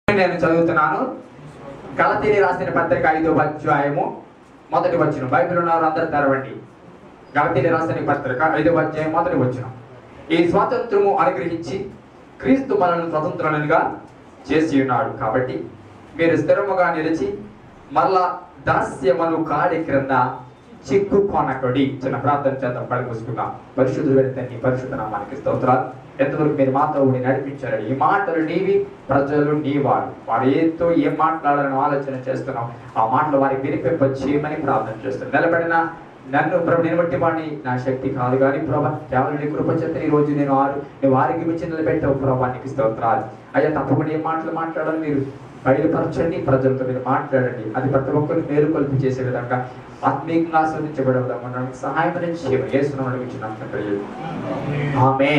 నేను చదువుతున్నాను గలతీని రాసిన పత్రిక ఐదో అధ్యాయము మొదటి వచ్చిన బైబిల్ ఉన్నారు అందరు తెరవండి గలతీని రాసిన పత్రిక ఐదో అధ్యాయం మొదటి వచ్చిన ఈ స్వాతంత్రము అనుగ్రహించి క్రీస్తు మనల్ని స్వతంత్రులుగా చేసి ఉన్నాడు కాబట్టి మీరు స్థిరముగా నిలిచి మళ్ళా దాస్యమను కాడి క్రింద చిక్కు కొనకొడి చిన్న ప్రార్థన చేద్దాం పడి మూసుకుందాం పరిశుద్ధుడు వెళ్తే పరిశుద్ధ నామానికి స్తోత్రాలు ఎంతవరకు మీరు మాతో ఉండి నడిపించారు ఈ మాటలు నీవి ప్రజలు నీవాడు వాడు ఏతో ఏం మాట్లాడాలని ఆలోచన చేస్తున్నాం ఆ మాటలు వారికి వినిపింప చేయమని ప్రార్థన చేస్తున్నాం నిలబడిన నన్ను ప్రభు నేను బట్టి వాడిని నా శక్తి కాదు కానీ ప్రభా కేవలం నీ కృప చేత ఈ రోజు నేను ఆరు నువ్వు వారికి మించి నిలబెట్టావు ప్రభా నీకు స్తోత్రాలు అయ్యా తప్పకుండా ఏం మాటలు మాట్లాడాలి మీరు బయలుపరచండి ప్రజలతో మీరు మాట్లాడండి అది ప్రతి ఒక్కరిని మేలుకొల్పి చేసే విధంగా ఆత్మీయంగా ఆస్వాదించబడే విధంగా ఉండడానికి సహాయం చేయమని చేస్తున్నాం ఇచ్చిన ఆమె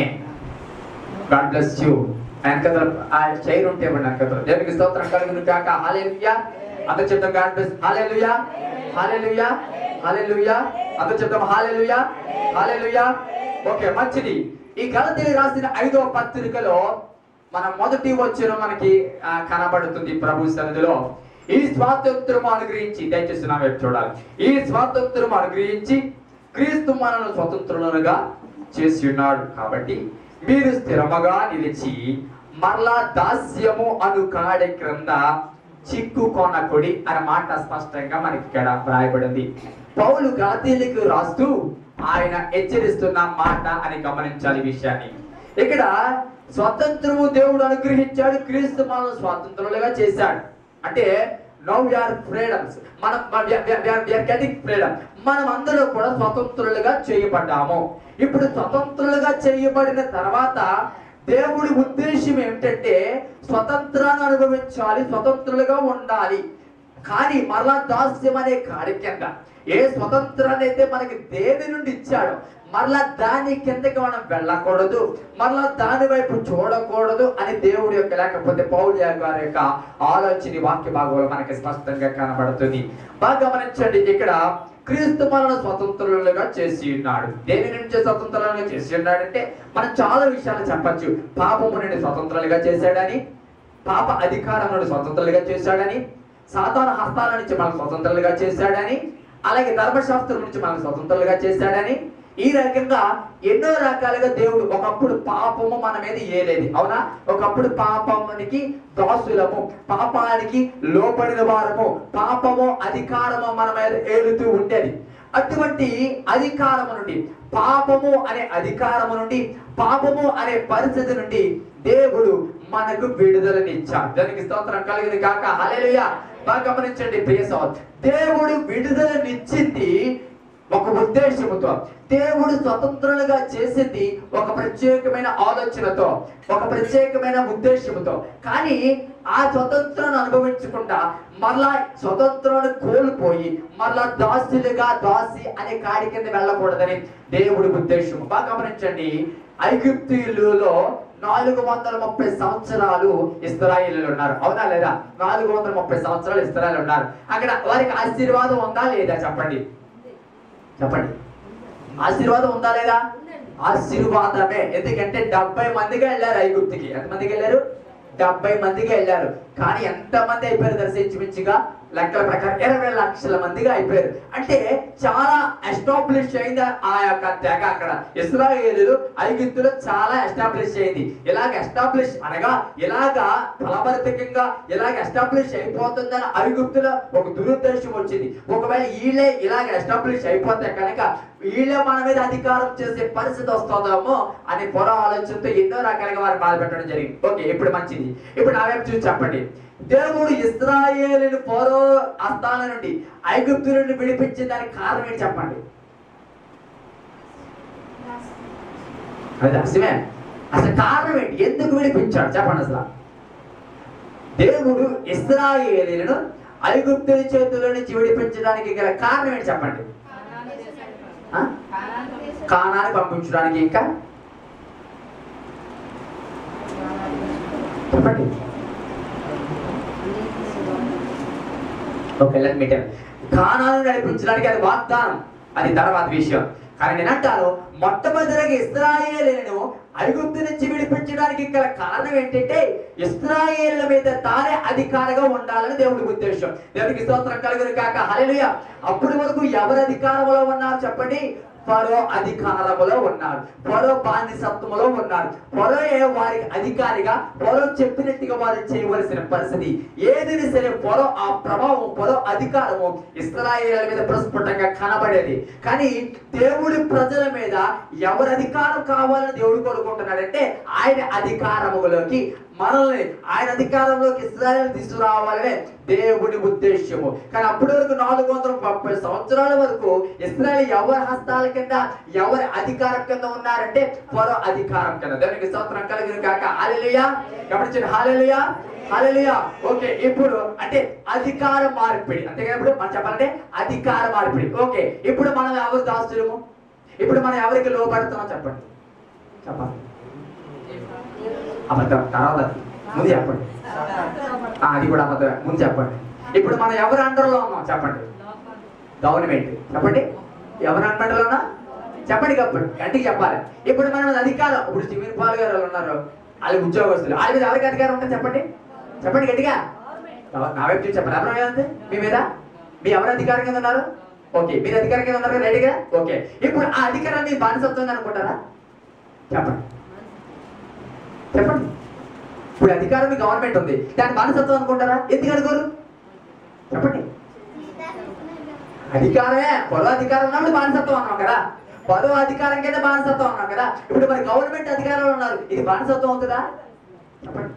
గాడ్ బ్లెస్ యూ వెనకతల ఆ చైర్ ఉంటే ఇవ్వండి వెనకతల దేవునికి స్తోత్రం కలుగును కాక హాలేలుయా అందరు చెప్తాం God bless hallelujah hallelujah hallelujah అందరు చెప్తాం హాలేలుయా హాలేలుయా ఓకే మంచిది ఈ గలతీలు రాసిన ఐదో పత్రికలో మన మొదటి వచ్చిన మనకి ఆ, కనబడుతుంది ప్రభు సన్నిధిలో ఈ స్వాతంత్రము అనుగ్రహించి దయచేసి నా వైపు చూడాలి ఈ స్వాతంత్రము అనుగ్రహించి క్రీస్తు మనను స్వతంత్రులుగా చేసి ఉన్నాడు కాబట్టి మీరు స్థిరముగా నిలిచి మరలా దాస్యము అను కాడి క్రింద చిక్కు కొనకుడి అనే మాట స్పష్టంగా మనకి ఇక్కడ వ్రాయబడింది పౌలు గలతీలకు రాస్తూ ఆయన హెచ్చరిస్తున్న మాట అని గమనించాలి ఈ విషయాన్ని ఇక్కడ స్వతంత్రము దేవుడు అనుగ్రహించాడు క్రీస్తు మనల్ని స్వాతంత్రులుగా చేశాడు అంటే నౌ ఆర్ ఫ్రీడమ్స్ మనం గెటింగ్ ఫ్రీడమ్ మనం అందరూ కూడా స్వతంత్రులుగా చేయబడ్డాము ఇప్పుడు స్వతంత్రులుగా చేయబడిన తర్వాత దేవుడి ఉద్దేశం ఏమిటంటే స్వతంత్రాన్ని అనుభవించాలి స్వతంత్రులుగా ఉండాలి కానీ మరలా దాస్యం అనే కాడి కింద ఏ స్వతంత్రాన్ని అయితే మనకి దేని నుండి ఇచ్చాడో మరలా దాని కిందకి మనం వెళ్ళకూడదు మరలా దాని వైపు చూడకూడదు అని దేవుడి యొక్క లేకపోతే పౌలు గారి యొక్క ఆలోచన ఈ వాక్య భాగంలో మనకి స్పష్టంగా కనబడుతుంది బాగా గమనించండి ఇక్కడ క్రీస్తు మనల్ని స్వతంత్రులుగా చేసి ఉన్నాడు దేని నుంచి స్వతంత్రులుగా చేసి ఉన్నాడంటే మనం చాలా విషయాలు చెప్పచ్చు పాపము నుండి స్వతంత్రులుగా చేశాడని పాప అధికారం నుండి స్వతంత్రులుగా చేశాడని సాధారణ హస్తాల నుంచి మనకు స్వతంత్రులుగా చేశాడని అలాగే ధర్మశాస్త్రం నుంచి మనకు స్వతంత్రులుగా చేశాడని ఈ రకంగా ఎన్నో రకాలుగా దేవుడు ఒకప్పుడు పాపము మన మీద ఏలేదు అవునా ఒకప్పుడు పాపమునికి దాసులము పాపానికి లోపడిన వారము పాపము అధికారము మన మీద ఏలుతూ ఉండేది అటువంటి అధికారము నుండి పాపము అనే అధికారము నుండి పాపము అనే పరిస్థితి నుండి దేవుడు మనకు విడుదలనిచ్చాడు దానికి స్తోత్రం కలిగింది కాక హల్లెలూయా బాగా గమనించండి ప్రియ సహోదరు. దేవుడు విడుదలనిచ్చింది ఒక ఉద్దేశముతో దేవుడు స్వతంత్రులుగా చేసింది ఒక ప్రత్యేకమైన ఆలోచనతో ఒక ప్రత్యేకమైన ఉద్దేశముతో కానీ ఆ స్వతంత్రాన్ని అనుభవించకుండా మరలా స్వతంత్రాన్ని కోల్పోయి మరలా దాసులుగా దాసి అనే కాడి కింద వెళ్ళకూడదని దేవుడి ఉద్దేశం బాగా గమనించండి ఐగుప్తీయులలో నాలుగు వందల ముప్పై సంవత్సరాలు ఇస్రాయిల్ ఉన్నారు అవునా లేదా నాలుగు వందల ముప్పై సంవత్సరాలు ఇస్రాయల్ ఉన్నారు అక్కడ వారికి ఆశీర్వాదం ఉందా లేదా చెప్పండి చెప్పండి ఆశీర్వాదం ఉందా లేదా ఆశీర్వాదమే ఎందుకంటే డెబ్బై మందిగా వెళ్ళారు ఐగుప్తికి ఎంత మందికి వెళ్ళారు డెబ్బై మందిగా వెళ్ళారు కానీ ఎంత మంది అయిపోయారు దర్శించుమించుగా లెక్కల ప్రకారం ఇరవై లక్షల మందిగా అయిపోయారు అంటే చాలా ఎస్టాబ్లిష్ అయింది ఆ యొక్క తెగ అక్కడ ఇస్రాయేలు ఐగుప్తులో చాలా ఎస్టాబ్లిష్ అయింది ఇలాగ ఎస్టాబ్లిష్ అనగా ఇలాగా ఫలభరితంగా ఇలాగ ఎస్టాబ్లిష్ అయిపోతుందని ఐగుప్తులో ఒక దురుద్దేశం వచ్చింది ఒకవేళ వీళ్ళే ఇలాగ ఎస్టాబ్లిష్ అయిపోతే కనుక వీళ్ళే మన మీద అధికారం చేసే పరిస్థితి వస్తుందేమో అని పొర ఆలోచనతో ఎన్నో రకాలుగా వారు బాధపెట్టడం జరిగింది ఓకే ఇప్పుడు మంచిది ఇప్పుడు నా వైపు చూసి చెప్పండి దేవుడు ఇస్రాయేలుని పొరో అస్తాల నుండి ఐగుప్తు నుండి విడిపించిన దానికి కారణం ఏంటి చెప్పండి అది అసమే అసలు కారణం ఏంటి ఎందుకు విడిపించాడు చెప్పండి అసలు దేవుడు ఇస్రాయేలీలను ఐగుప్తుల చేతుల నుంచి విడిపించడానికి గల కారణం ఏంటి చెప్పండి ఆ? కానాన్ని పంపించడానికి ఇంకా చెప్పండి okay let me tell Canaan నడిపించడానికి అది వాగ్దానం అది తర్వాత విషయం కానీ నేను అంటాను మొట్టమొదటిగా ఇస్రాయేలీలను ఐగుప్తు నుంచి విడిపించడానికి గల కారణం ఏంటంటే ఇస్రాయేళ్ల మీద తానే అధికారిగా ఉండాలని దేవుడి ఉద్దేశం దేవుడికి స్తోత్రం కలుగురు కాక హల్లెలూయా అప్పటి వరకు ఎవరు అధికారంలో ఉన్నారు చెప్పండి ఫరో అధికారములో ఉన్నారు ఫరో బానిసత్వములో ఉన్నారు ఫరో వారికి అధికారిగా ఫరో చెప్పినట్టుగా వారు చేయవలసిన పరిస్థితి ఏదైనా సరే ఫరో ఆ ప్రభావం ఫరో అధికారము ఇస్రాయేల్ మీద ప్రస్ఫుటంగా కనబడేది కానీ దేవుడి ప్రజల మీద ఎవరు అధికారం కావాలని దేవుడు కోరుకుంటున్నాడంటే ఆయన అధికారములోకి మనల్ని ఆయన అధికారంలోకి ఇస్రాయల్ తీసుకురావాలనే దేవుడి ఉద్దేశము కానీ అప్పటి వరకు నాలుగు వందల ముప్పై సంవత్సరాల వరకు ఇస్రాయల్ ఎవరి హస్తాల కింద ఎవరి అధికారం కింద ఉన్నారంటే ఫరో అధికారం కింద దేవునికి స్తోత్రం కలిగిన కాక హాలెలుయా గమనించండి హాలెలుయా హాలెలుయా ఓకే ఇప్పుడు అంటే అధికార మార్పిడి అంతేగా ఇప్పుడు మనం చెప్పాలంటే అధికార మార్పిడి ఓకే ఇప్పుడు మనం ఎవరు దాస్తులము ఇప్పుడు మనం ఎవరికి లోపడుతున్నాం చెప్పండి చెప్పండి అబద్ధం తర్వాత అది. ముందు చెప్పండి ఆ, అది కూడా అబద్ధమే ముందు చెప్పండి ఇప్పుడు మనం ఎవరు అండర్లో ఉన్నాం చెప్పండి గవర్నమెంట్ చెప్పండి ఎవరు అండర్లో ఉన్నా చెప్పండి చెప్పండి గట్టిగా చెప్పాలి ఇప్పుడు మనం అధికారం ఇప్పుడు సివిల్ పాల్ గారు వాళ్ళు ఉన్నారు వాళ్ళ ఉద్యోగస్తులు వాళ్ళ మీద ఎవరికి అధికారం ఉంటుంది చెప్పండి చెప్పండి గట్టిగా నా వైపు చూసి చెప్పండి ఎవరు ఏమంది మీ మీద మీ ఎవరు అధికారం కింద ఉన్నారు ఓకే మీరు అధికారం కింద ఉన్నారు రెడీగా ఓకే ఇప్పుడు ఆ అధికారాన్ని బానిసత్వం అనుకుంటారా చెప్పండి చెప్పండి ఇప్పుడు అధికారం మీ గవర్నమెంట్ ఉంది దాని బానిసత్వం అనుకుంటారా ఎందుకు అనుకోరు చెప్పండి అధికారమే పొలం అధికారం ఉన్నప్పుడు బానిసత్వం అన్నాం కదా పదో అధికారం కింద బానిసత్వం అన్నాం కదా ఇప్పుడు మరి గవర్నమెంట్ అధికారంలో ఉన్నారు ఇది బానిసత్వం అవుతుందా చెప్పండి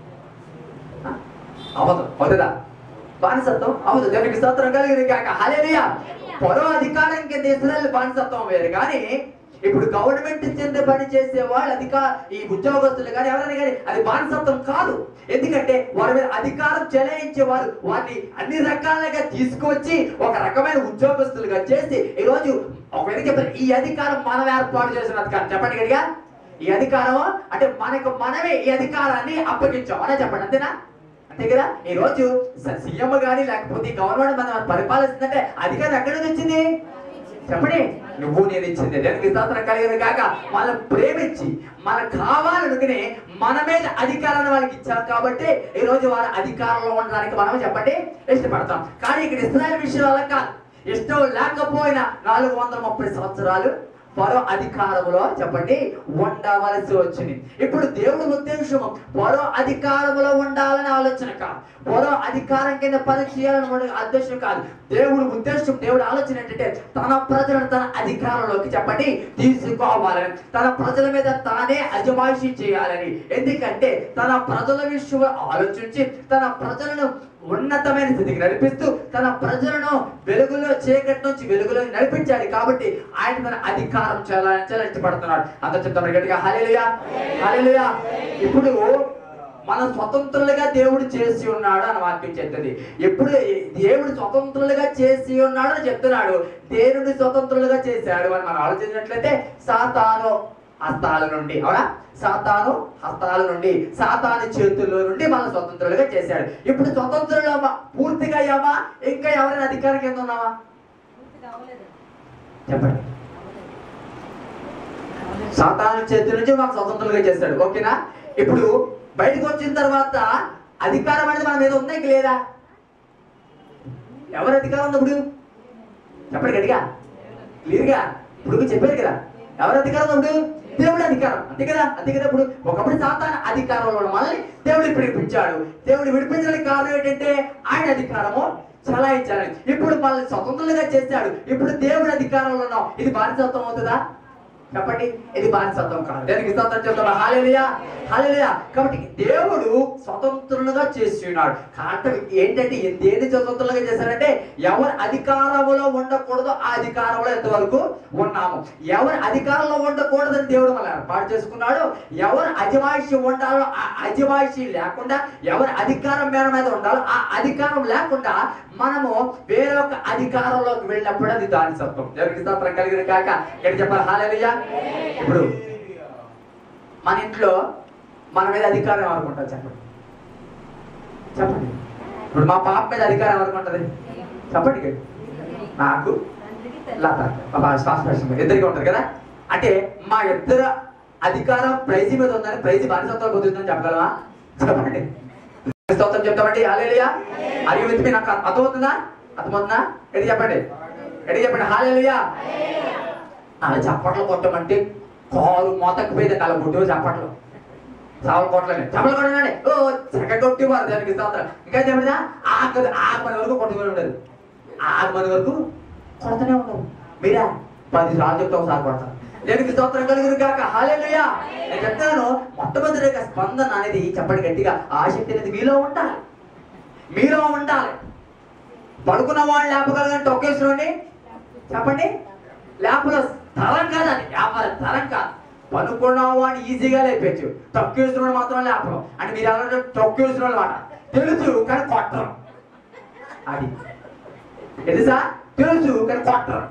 ఆ? అవ్వదు అవుతుందా బానిసత్వం అవుతుంది దేవునికి స్తోత్రం కలిగింది కాక హల్లెలూయా పొలం అధికారం కింద ఇస్రాయల్ బానిసత్వం వేరు కానీ ఇప్పుడు గవర్నమెంట్ చెందే పని చేసే వాళ్ళు అధికార ఈ ఉద్యోగస్తులు కానీ ఎవరైనా కానీ అది బానిసత్వం కాదు ఎందుకంటే వారి మీద అధికారం చెలాయించే వారు వారిని అన్ని రకాలుగా తీసుకొచ్చి ఒక రకమైన ఉద్యోగస్తులుగా చేసి ఈ రోజు ఒక విధంగా చెప్పారు ఈ అధికారం మనం ఏర్పాటు చేసిన అధికారం చెప్పండి గడిగా ఈ అధికారం అంటే మనకు మనమే ఈ అధికారాన్ని అప్పగించాం అనే చెప్పండి అంతేనా అంతే కదా ఈ రోజు సీఎం గానీ లేకపోతే ఈ గవర్నమెంట్ మనం పరిపాలిస్తుందంటే అధికారం ఎక్కడి నుంచి వచ్చింది చెప్పండి నువ్వు నేను ఇచ్చింది దానికి స్తోత్రం కలిగిన కాక వాళ్ళని ప్రేమించి మనకు కావాలనుకుని మన మీద అధికారాన్ని వాళ్ళకి ఇచ్చాం కాబట్టి ఈ రోజు వాళ్ళ అధికారంలో ఉండడానికి మనం చెప్పండి ఇష్టపడతాం కానీ ఇక్కడ ఇస్రాయల్ విషయంలో అలా కాదు ఇష్టం లేకపోయినా నాలుగు వందల ముప్పై సంవత్సరాలు పరో అధికారములో చెప్పండి ఉండవలసి వచ్చింది ఇప్పుడు దేవుడి ఉద్దేశం పరో అధికారములో ఉండాలని ఆలోచన కాదు పరో అధికారం కింద పని చేయాలని ఉద్దేశం కాదు దేవుడి ఉద్దేశం దేవుడి ఆలోచన ఏంటంటే తన ప్రజలను తన అధికారంలోకి చెప్పండి తీసుకోవాలని తన ప్రజల మీద తానే అజమాయిషీ చేయాలని ఎందుకంటే తన ప్రజల విషయంలో ఆలోచించి తన ప్రజలను ఉన్నతమైన స్థితికి నడిపిస్తూ తన ప్రజలను వెలుగులో చీకటి నుంచి వెలుగులో నడిపించాలి కాబట్టి ఆయన తన అధికారం చేయాలని చాలా ఇష్టపడుతున్నాడు అంత చెప్తాను గట్టిగా హల్లెలూయా హల్లెలూయా ఇప్పుడు మన స్వతంత్రులుగా దేవుడు చేసి ఉన్నాడు అని వాక్యం చెప్తుంది ఎప్పుడు దేవుడు స్వతంత్రులుగా చేసి ఉన్నాడు అని చెప్తున్నాడు దేవుడిని స్వతంత్రులుగా చేశాడు అని మనం ఆలోచించినట్లయితే సాతాను హస్తాల నుండి అవునా సాతాను హస్తాల నుండి సాతాను చేతుల్లో నుండి మనం స్వతంత్రులుగా చేశాడు ఇప్పుడు స్వతంత్రులు పూర్తిగా అయ్యామా ఇంకా ఎవరైనా అధికారం కింద ఉన్నామా చెప్పండి సాతాను చేతుల నుంచి మనం స్వతంత్రులుగా చేశాడు ఓకేనా ఇప్పుడు బయటకు వచ్చిన తర్వాత అధికారం అనేది మన మీద ఉందా ఇంక లేదా ఎవరి అధికారం ఉంది ఇప్పుడు చెప్పండి గట్టిగా క్లియర్గా ఇప్పుడు చెప్పారు కదా ఎవరి అధికారం ఉంది ఇప్పుడు దేవుడి అధికారం అంతే కదా అంతే కదా ఇప్పుడు ఒకప్పుడు సాతాన అధికారంలో ఉన్న మనల్ని దేవుడు విడిపించాడు దేవుడు విడిపించడానికి కారణం ఏంటంటే ఆయన అధికారము చలాయించాలి ఇప్పుడు మనల్ని స్వతంత్రులుగా చేశాడు ఇప్పుడు దేవుడి అధికారంలో ఉన్నాం ఇది బానిసత్వం అవుతుందా చెప్పండి ఇది బానిసత్వం కాదు దేనికి స్తోత్రం చెప్తున్నా హాలేలుయా హాలేలుయా కాబట్టి దేవుడు స్వతంత్రులుగా చేసి ఉన్నాడు కాబట్టి ఏంటంటే దేని స్వతంత్రులుగా చేశాడంటే ఎవరి అధికారంలో ఉండకూడదో ఆ అధికారంలో ఎంతవరకు ఉన్నాము ఎవరి అధికారంలో ఉండకూడదని దేవుడు మనం ఏర్పాటు చేసుకున్నాడు ఎవరు అజమాయిషి ఉండాలో ఆ అజమాయిషి లేకుండా ఎవరి అధికారం మేర మీద ఉండాలో ఆ అధికారం లేకుండా మనము వేరొక అధికారంలోకి వెళ్ళినప్పుడు అది దాని సత్వం ఎవరికి స్తోత్రం కలిగిన కాక ఇక్కడ చెప్పాలి హాలేలుయా ఇప్పుడు మన ఇంట్లో మన మీద అధికారం ఎవరుకుంటారు చెప్పండి చెప్పండి ఇప్పుడు మా పాప మీద అధికారం ఎవరుకుంటది చెప్పండి ఇక్కడ. నాకు లత మా బాగా శ్వాస ఇద్దరికి ఉంటుంది కదా అంటే మా ఇద్దరు అధికారం ప్రైజ్ మీద ఉందని ప్రైజ్ బానిసత్వం పొందుతుందని చెప్పగలవా చెప్పండి స్తోత్రం చెప్తామండి హాలేలుయా అయ్యో వెతికి నాకు అర్థమవుతుందా అర్థమవుతుందా ఎడి చెప్పండి ఎడి చెప్పండి హాలేలుయా అలా చప్పట్లు కొట్టమంటే కారు మోతకు పోయింది అలా కొట్టే చప్పట్లు సావల కొట్టలేని చప్పట్లు కొట్టండి ఓ చక్క కొట్టేవారు దానికి స్తోత్రం ఇంకా చెప్పండి ఆగదు ఆరు మంది వరకు కొట్టుకుని ఉండదు ఆరు మంది వరకు కొడుతూనే ఉండవు మీరా పది సార్లు చెప్తే ఒకసారి కొడతారు దేనికి స్తోత్రం కలుగురు కాక హాలేలుయా నేను చెప్తాను మొట్టమొదటిగా స్పందన అనేది చెప్పండి గట్టిగా ఆసక్తి అనేది మీలో ఉండాలి మీలో ఉండాలి పడుకున్న వాళ్ళు లేపగలగంటే ఒకేసుకోండి చెప్పండి లేపలో తరం కాదు అది వ్యాపారం తరం కాదు పనుకున్న వాడిని ఈజీగా లేపచ్చు తక్కువ వేసిన మాత్రం లేపడం అంటే మీరు ఎలా తక్కువ వేసిన మాట తెలుసు కానీ కొట్టరు అది తెలుసా తెలుసు కానీ కొట్టరు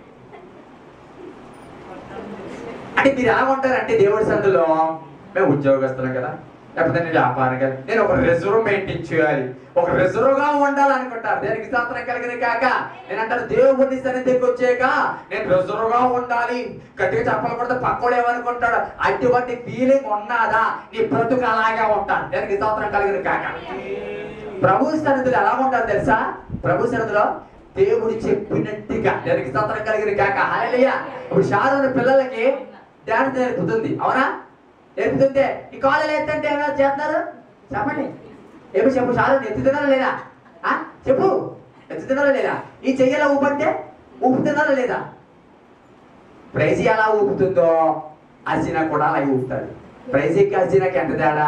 అంటే మీరు ఎలా ఉంటారంటే దేవుడి సందులో మేము ఉద్యోగస్తులం కదా లేకపోతే నేను వ్యాపారం కదా నేను ఒక రిజర్వ్ మెయింటైన్ చేయాలి ఒక రిజర్వ్ గా ఉండాలనుకుంటారు దేనికి శాస్త్రం కలిగిన కాక నేను అంటాను దేవుడిని సన్నిధికి వచ్చాక నేను రిజర్వ్ గా ఉండాలి గట్టిగా చెప్పలు కొడితే పక్కోడు ఏమనుకుంటాడు అటువంటి ఫీలింగ్ ఉన్నదా నీ బ్రతుకు అలాగే ఉంటాను దేనికి శాస్త్రం కలిగిన కాక ప్రభు సన్నిధిలో ఎలా ఉంటారు తెలుసా ప్రభు సన్నిధిలో దేవుడు చెప్పినట్టుగా దానికి స్తోత్రం కలిగిన కాక హాలయ్య ఇప్పుడు షారోని పిల్లలకి డాన్స్ నేర్పుతుంది అవునా నేర్పుతుంటే ఈ కాలేజ్ ఎత్తంటే ఏమైనా చేస్తున్నారు చెప్పండి ఏమి చెప్పు షారోని ఎత్తుతున్నారా లేదా ఆ? చెప్పు ఎత్తుతున్నారా లేదా ఈ చెయ్యలా ఊపంటే ఊపుతున్నారా లేదా ప్రైజీ ఎలా ఊపుతుందో అర్జున కూడా అలాగే ఊపుతాడు ప్రైజీకి అర్జునకి ఎంత తేడా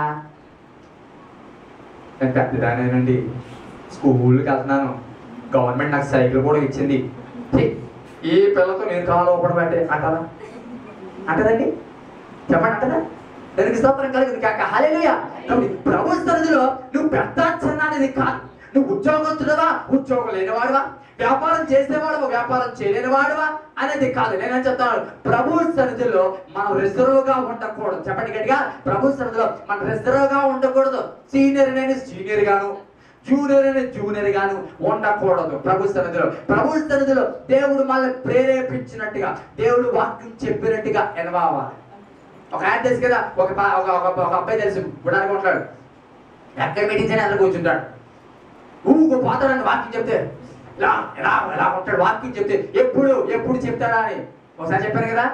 నేను పెద్దదానేనండి స్కూల్కి వెళ్తున్నాను గవర్నమెంట్ నాకు సైకిల్ కూడా ఇచ్చింది ఛీ, ఈ పిల్లతో నేను చాలా లోపల పెట్టే అంటారా అంటదండి చెప్పండి అంటదా దానికి స్తోత్రం కలిగింది కాక హల్లెలూయా కాబట్టి ప్రభు సన్నిధిలో నువ్వు పెద్ద చిన్న అనేది కాదు నువ్వు ఉద్యోగస్తుడవా ఉద్యోగం లేనివాడువా వ్యాపారం చేసేవాడువా వ్యాపారం చేయలేనివాడువా అనేది కాదు నేనేం చెప్తాను ప్రభు సన్నిధిలో మనం రిజర్వ్ గా ఉండకూడదు చెప్పండి గట్టిగా ప్రభు సన్నిధిలో మనం రిజర్వ్ గా ఉండకూడదు సీనియర్ అనేది సీనియర్ గాను జూనియర్ అనేది జూనియర్ గాను ఉండకూడదు ప్రభు సన్నిధిలో ప్రభు సన్నిధిలో దేవుడు మనల్ని ప్రేరేపించినట్టుగా దేవుడు వాక్యం చెప్పినట్టుగా ఎనవావాలి ఒక ఆయన తెలుసు కదా ఒక పా- ఒక ఒక- ఒక అబ్బాయి తెలుసు గుడానికి ఉంటాడు ఎక్కడ మీటింగ్స్ అని అందులో కూర్చుంటాడు ఊగు పోతాడని వాక్యం చెప్తే ఇలా ఇలా ఇలా ఉంటాడు వాక్యం చెప్తే ఎప్పుడు ఎప్పుడు చెప్తాడా అని ఒకసారి చెప్పాను కదా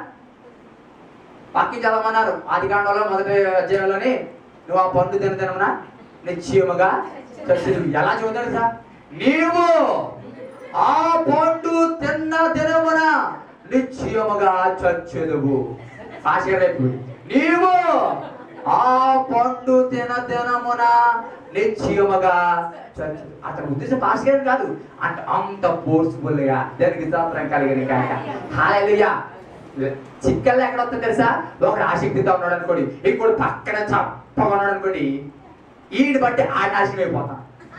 వాక్యం చదవమన్నారు ఆది కాండంలో మొదటి అధ్యాయంలోని నువ్వు ఆ పండు తిన తినమున నిశ్చయముగా చచ్చెదవు. ఎలా చెబుతాడు సార్ నీవు ఆ పండు తిన్న దినమున నిశ్చయముగా చచ్చెదవు ఆశ రేపు నీవు ఆ పండు తిన దినమున నిశ్చయముగా చచ్చు అతని ఉద్దేశం పాస్ గారు కాదు అంత అంత ఫోర్స్ఫుల్ గా దానికి స్తోత్రం కలిగిన కాక హాలెలూయా చిక్కల్లో ఎక్కడ వస్తుంది తెలుసా ఒకడు ఆసక్తితో ఉన్నాడు అనుకోండి ఇంకోటి పక్కన చప్పగా ఉన్నాడు అనుకోండి ఈయన బట్టి ఆ నాశనం అయిపోతాం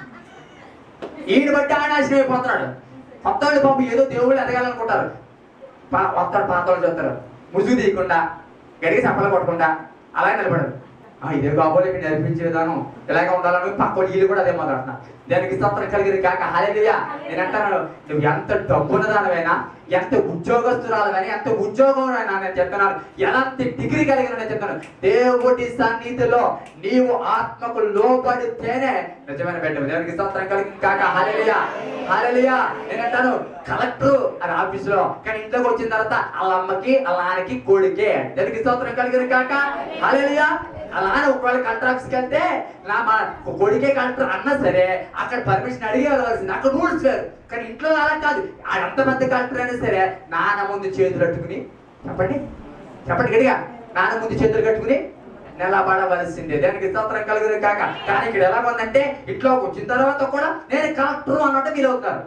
ఈయన బట్టి ఆ నాశనం అయిపోతున్నాడు కొత్త వాళ్ళు పాపం ఏదో దేవుళ్ళు ఎదగాలనుకుంటారు పా- వస్తాడు పాత వాళ్ళు చూస్తారు ముసుగు తీయకుండా గడికి చప్పలు కొట్టకుండా అలాగే నిలబడరు ఆ, ఇదే కాబోలే ఇక్కడ నేర్పించే విధానం ఇలాగే ఉండాలని పక్క వాళ్ళు వీళ్ళు కూడా అదే మాట్లాడుతున్నా దానికి స్తోత్రం కలిగింది కాక హాలేలుయా నేను అంటాను నువ్వు ఎంత డబ్బున్నదానమైనా ఎంత ఉద్యోగస్తురాలమైనా ఎంత ఉద్యోగం నేను చెప్తున్నాను ఎలాంటి డిగ్రీ కలిగిన నేను చెప్తాను దేవుడి సన్నిధిలో నీవు ఆత్మకు లోబడితేనే నిజమైన పెట్టవు దేవునికి స్తోత్రం కలిగింది కాక హాలేలుయా హాలేలుయా నేను అంటాను కలెక్టర్ అని ఆఫీస్ లో కానీ ఇంట్లోకి వచ్చిన తర్వాత వాళ్ళ అమ్మకి వాళ్ళ నాన్నకి కొడుకే దానికి స్తోత్రం కలిగిన కాక హాలేలుయా అలా అని ఒకవేళ కాంట్రాక్ట్స్ కి వెళ్తే నా మా కొడుకే కలెక్టర్ అన్నా సరే అక్కడ పర్మిషన్ అడిగి వెళ్ళవలసింది అక్కడ రూల్స్ వేరు కానీ ఇంట్లో అలా కాదు ఆ ఎంత పెద్ద కలెక్టర్ అయినా సరే నాన్న ముందు చేతులు కట్టుకుని చెప్పండి చెప్పండి గట్టిగా నాన్న ముందు చేతులు కట్టుకుని నిలబడవలసిందే దానికి స్తోత్రం కలుగుతుంది కాక కానీ ఇక్కడ ఎలా ఉందంటే ఇంట్లోకి వచ్చిన తర్వాత కూడా నేను కలెక్టర్ అన్నట్టు మీరు అవుతారు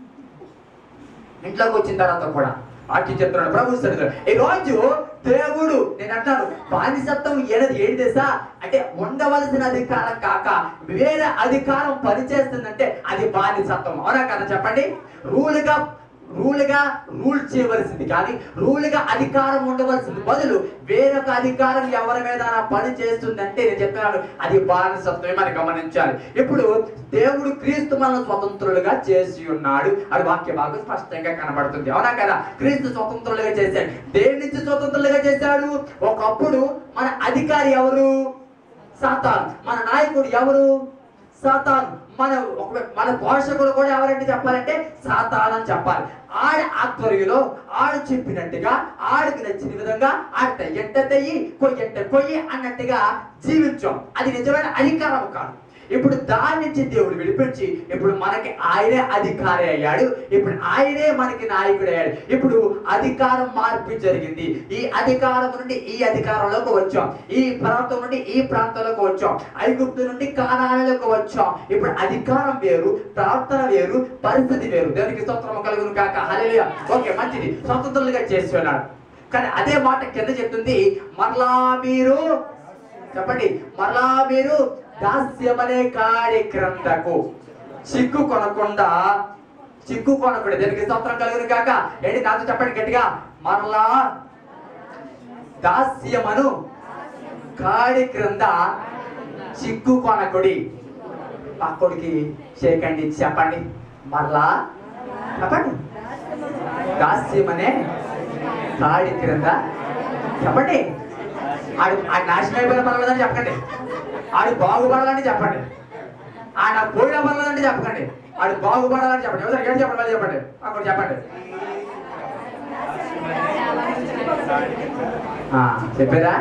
ఇంట్లోకి వచ్చిన తర్వాత కూడా వాక్యం చెప్తున్నాడు ప్రభు సన్నిధిలో ఈ రోజు దేవుడు నేను అంటాను బానిసత్వం ఏది ఏది తెలుసా అంటే ఉండవలసిన అధికారం కాక వేరే అధికారం పనిచేస్తుందంటే అది బానిసత్వం అవునా కదా చెప్పండి రూల్ గా రూల్గా రూల్ చేయవలసింది కానీ రూల్గా అధికారం ఉండవలసింది బదులు వేరొక అధికారం ఎవరి మీద పని చేస్తుందంటే నేను చెప్తున్నాను అది బానిసత్వమే మనం గమనించాలి ఇప్పుడు దేవుడు క్రీస్తు మన స్వతంత్రులుగా చేసి ఉన్నాడు అది వాక్య భాగం స్పష్టంగా కనబడుతుంది అవునా కదా క్రీస్తు స్వతంత్రులుగా చేశాడు దేని నుంచి స్వతంత్రులుగా చేశాడు ఒకప్పుడు మన అధికారి ఎవరు సాతాన్ మన నాయకుడు ఎవరు సాతాన్ మన ఒక- మన పోషకుడు కూడా ఎవరంటే చెప్పాలంటే సాతాన్ అని చెప్పాలి ఆడ ఆధ్వర్యంలో ఆడు చెప్పినట్టుగా ఆడికి నచ్చిన విధంగా ఆట ఎట్ట తెయ్యి కొయ్యట్ట కొయ్యి అన్నట్టుగా జీవించాం అది నిజమైన అధికారం కాదు ఇప్పుడు దాని నుంచి దేవుడు విడిపించి ఇప్పుడు మనకి ఆయనే అధికారి అయ్యాడు ఇప్పుడు ఆయనే మనకి నాయకుడు అయ్యాడు ఇప్పుడు అధికారం మార్పు జరిగింది ఈ అధికారం నుండి ఈ అధికారంలోకి వచ్చాం ఈ ప్రాంతం నుండి ఈ ప్రాంతంలోకి వచ్చాం ఐగుప్తు నుండి కానాలకు వచ్చాం ఇప్పుడు అధికారం వేరు ప్రార్థన వేరు పరిస్థితి వేరు దేవునికి స్తోత్రం కలుగును కాక హల్లెలూయా ఓకే మంచిది స్వతంత్రులుగా చేసి ఉన్నాడు కానీ అదే మాట కింద చెప్తుంది మరలా మీరు చెప్పండి మరలా మీరు దాస్యమనే కాడి క్రిందకు చిక్కు కొనకుండా చిక్కు కొనకుండా దీనికి స్తోత్రం కలుగును కాక ఏంటి నాతో చెప్పండి గట్టిగా మరలా దాస్యమను కాడి క్రింద చిక్కు కొనకుడి పక్కడికి చేకండి చెప్పండి మరలా చెప్పండి దాస్యమనే కాడి క్రింద చెప్పండి ఆడు ఆడు నాశనం అయిపోయిన పర్వాలేదని చెప్పండి ఆడు బాగుపడాలని చెప్పండి ఆడ పోయిన పర్వాలేదని చెప్పకండి ఆడు బాగుపడాలని చెప్పండి ఎవరు ఏడు చెప్పండి మళ్ళీ చెప్పండి అక్కడ చెప్పండి ఆ, చెప్పారా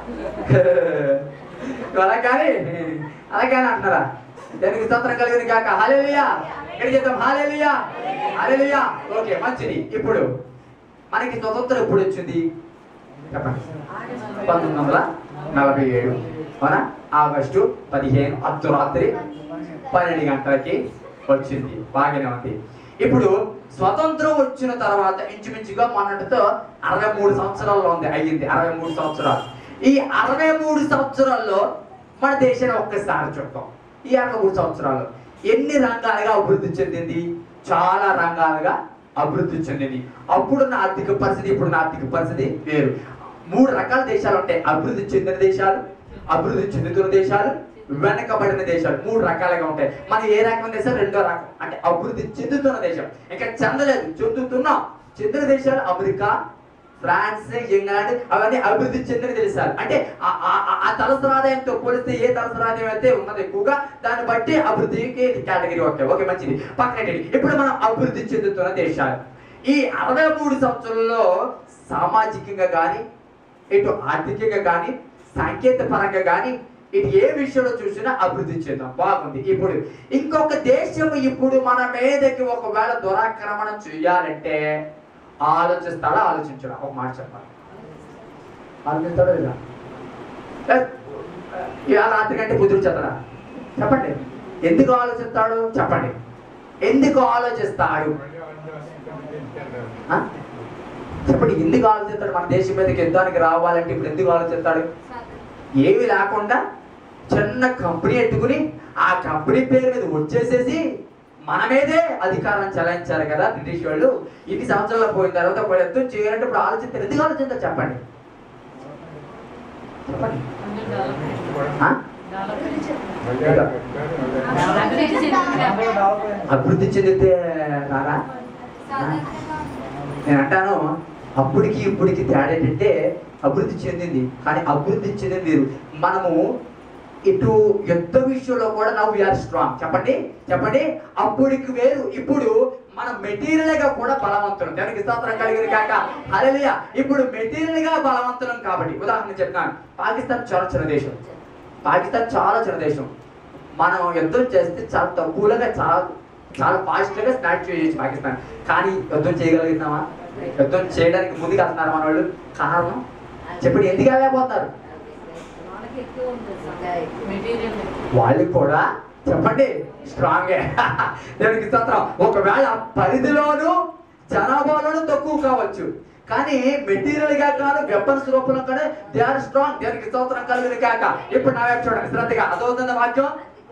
అలా కానీ అలా కానీ అంటున్నారా దానికి స్తోత్రం కలిగింది కాక హాలేలుయా ఇక్కడ చేద్దాం హాలేలుయా హాలేలుయా ఓకే మంచిది ఇప్పుడు మనకి స్వతంత్రం ఎప్పుడు వచ్చింది చెప్పండి పంతొమ్మిది వందల నలభై ఏడు అవునా ఆగస్టు పదిహేను అర్ధరాత్రి పన్నెండు గంటలకి వచ్చింది బాగానే ఉంది ఇప్పుడు స్వతంత్రం వచ్చిన తర్వాత ఇంచుమించుగా మొన్నటితో అరవై మూడు సంవత్సరాల్లో ఉంది అయ్యింది అరవై మూడు సంవత్సరాలు ఈ అరవై మూడు సంవత్సరాల్లో మన దేశాన్ని ఒక్కసారి చూద్దాం ఈ అరవై మూడు సంవత్సరాలు ఎన్ని రంగాలుగా అభివృద్ధి చెందింది చాలా రంగాలుగా అభివృద్ధి చెందింది అప్పుడున్న ఆర్థిక పరిస్థితి ఇప్పుడున్న ఆర్థిక పరిస్థితి వేరు మూడు రకాల దేశాలు ఉంటాయి అభివృద్ధి చెందిన దేశాలు అభివృద్ధి చెందుతున్న దేశాలు వెనకబడిన దేశాలు మూడు రకాలుగా ఉంటాయి మన ఏ రకమైన దేశం రెండో రకం అంటే అభివృద్ధి చెందుతున్న దేశం ఇంకా చెందలేదు చెందుతున్నాం చెందిన దేశాలు అమెరికా ఫ్రాన్స్ ఇంగ్లాండ్ అవన్నీ అభివృద్ధి చెందిన దేశాలు అంటే ఆ- ఆ- ఆ- ఆ తలసరి ఆదాయంతో పోలిస్తే ఏ తలసరి ఆదాయం అయితే ఉన్నది ఎక్కువగా దాన్ని బట్టి అభివృద్ధికి కేటగిరీ ఓకే ఓకే మంచిది పక్కన ఇప్పుడు మనం అభివృద్ధి చెందుతున్న దేశాలు ఈ అరవై మూడు సంవత్సరాల్లో సామాజికంగా కానీ ఇటు ఆర్థికంగా కానీ సాంకేతిక పరంగా కానీ ఇటు ఏ విషయంలో చూసినా అభివృద్ధి చెందాం బాగుంది ఇప్పుడు ఇంకొక దేశం ఇప్పుడు మన మీదకి ఒకవేళ దురాక్రమణ చేయాలంటే ఆలోచిస్తాడా ఆలోచించడా ఒక మాట చెప్పాలి ఆలోచిస్తాడా లేదా ఏ, ఇవాళ రాత్రి కంటే బుద్ధుడు చెత్తడా చెప్పండి ఎందుకు ఆలోచిస్తాడు చెప్పండి ఎందుకు ఆలోచిస్తాడు ఆ? చెప్పండి ఎందుకు ఆలోచిస్తాడు మన దేశం మీదకి యుద్ధానికి రావాలంటే ఇప్పుడు ఎందుకు ఆలోచిస్తాడు ఏమి లేకుండా చిన్న కంపెనీ ఎట్టుకుని ఆ కంపెనీ పేరు మీద వచ్చేసేసి మన మీదే అధికారం చెలాయించారు కదా బ్రిటిష్ వాళ్ళు ఇన్ని సంవత్సరాలు పోయిన తర్వాత వాళ్ళు యుద్ధం చేయాలంటే ఇప్పుడు ఆలోచిస్తారు ఎందుకు ఆలోచిస్తారు చెప్పండి చెప్పండి ఆ? అభివృద్ధి చెందితే రారా నేను అంటాను అప్పటికి ఇప్పటికి తేడా ఏంటంటే అభివృద్ధి చెందింది కానీ అభివృద్ధి చెందింది వేరు మనము ఇటు యుద్ధ విషయంలో కూడా నవ్ వీఆర్ స్ట్రాంగ్ చెప్పండి చెప్పండి అప్పటికి వేరు ఇప్పుడు మన మెటీరియల్ గా కూడా బలవంతులం దానికి స్తోత్రం కలిగింది కాక హల్లెలూయా ఇప్పుడు మెటీరియల్ గా బలవంతులం కాబట్టి ఉదాహరణ చెప్తాను పాకిస్తాన్ చాలా చిన్న దేశం పాకిస్తాన్ చాలా చిన్న దేశం మనం యుద్ధం చేస్తే చాలా తక్కువగా చాలా చాలా ఫాస్ట్ గా స్టార్ట్ చేయొచ్చు పాకిస్తాన్ కానీ యుద్ధం చేయగలుగుతున్నామా యుద్ధం చేయడానికి ముందుకు వెళ్తున్నారు మన వాళ్ళు కారణం చెప్పండి ఎందుకు వెళ్ళలేకపోతున్నారు వాళ్ళు కూడా చెప్పండి స్ట్రాంగే దానికి స్తోత్రం ఒకవేళ పరిధిలోను జనాభాలోను తక్కువ కావచ్చు కానీ మెటీరియల్ గా కాదు వెపన్స్ రూపంలో కానీ దే ఆర్ స్ట్రాంగ్ దానికి స్తోత్రం కలిగిన కాక ఇప్పుడు నా వైపు చూడండి శ్రద్ధగా అదవుతుంది వాక్యం